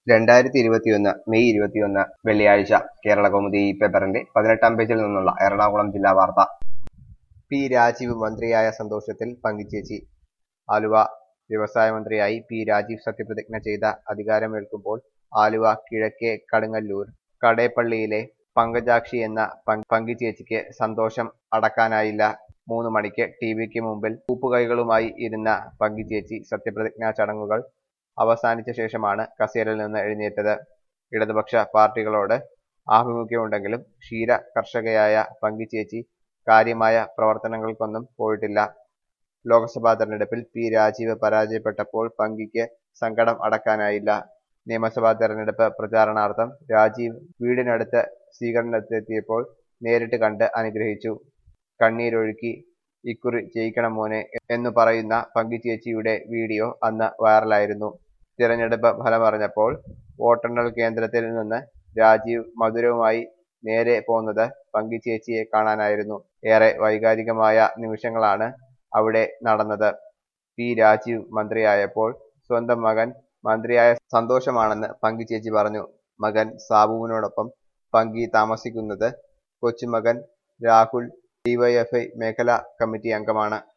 രണ്ടായിരത്തി ഇരുപത്തിയൊന്ന് മെയ് ഇരുപത്തിയൊന്ന് വെള്ളിയാഴ്ച കേരള കൗമുദി ഈ പേപ്പറിന്റെ പതിനെട്ടാം പേജിൽ നിന്നുള്ള എറണാകുളം ജില്ലാ വാർത്ത പി രാജീവ് മന്ത്രിയായ സന്തോഷത്തിൽ പങ്കുചേച്ചി ആലുവ വ്യവസായ മന്ത്രിയായി പി രാജീവ് സത്യപ്രതിജ്ഞ ചെയ്ത അധികാരമേൽക്കുമ്പോൾ ആലുവ കിഴക്കേ കടുങ്ങല്ലൂർ കടേപ്പള്ളിയിലെ പങ്കജാക്ഷി എന്ന പങ്- പങ്കുചേച്ചിക്ക് സന്തോഷം അടക്കാനായില്ല മൂന്ന് മണിക്ക് ടി വിക്ക് മുമ്പിൽ കൂപ്പുകൈകളുമായി ഇരുന്ന പങ്കുചേച്ചി സത്യപ്രതിജ്ഞാ ചടങ്ങുകൾ അവസാനിച്ച ശേഷമാണ് കസേരയിൽ നിന്ന് എഴുന്നേറ്റത് ഇടതുപക്ഷ പാർട്ടികളോട് ആഭിമുഖ്യമുണ്ടെങ്കിലും ക്ഷീര കർഷകയായ പങ്കുചേച്ചി കാര്യമായ പ്രവർത്തനങ്ങൾക്കൊന്നും പോയിട്ടില്ല ലോക്സഭാ തെരഞ്ഞെടുപ്പിൽ പി രാജീവ് പരാജയപ്പെട്ടപ്പോൾ പങ്കിക്ക് സങ്കടം അടക്കാനായില്ല നിയമസഭാ തെരഞ്ഞെടുപ്പ് പ്രചാരണാർത്ഥം രാജീവ് വീടിനടുത്ത് സ്വീകരണത്തിലെത്തിയപ്പോൾ നേരിട്ട് കണ്ട് അനുഗ്രഹിച്ചു കണ്ണീരൊഴുക്കി ഇക്കുറി ജയിക്കണം മോനെ എന്ന് പറയുന്ന പങ്കുചേച്ചിയുടെ വീഡിയോ അന്ന് വൈറലായിരുന്നു തിരഞ്ഞെടുപ്പ് ഫലമറിഞ്ഞപ്പോൾ വോട്ടെണ്ണൽ കേന്ദ്രത്തിൽ നിന്ന് രാജീവ് മധുരവുമായി നേരെ പോന്നത് പങ്കുചേച്ചിയെ കാണാനായിരുന്നു ഏറെ വൈകാരികമായ നിമിഷങ്ങളാണ് അവിടെ നടന്നത് പി രാജീവ് മന്ത്രിയായപ്പോൾ സ്വന്തം മകൻ മന്ത്രിയായ സന്തോഷമാണെന്ന് പങ്കുചേച്ചി പറഞ്ഞു മകൻ സാബുവിനോടൊപ്പം പങ്കി താമസിക്കുന്നത് കൊച്ചുമകൻ രാഹുൽ ഡിവൈഎഫ്ഐ മേഖലാ കമ്മിറ്റി അംഗമാണ്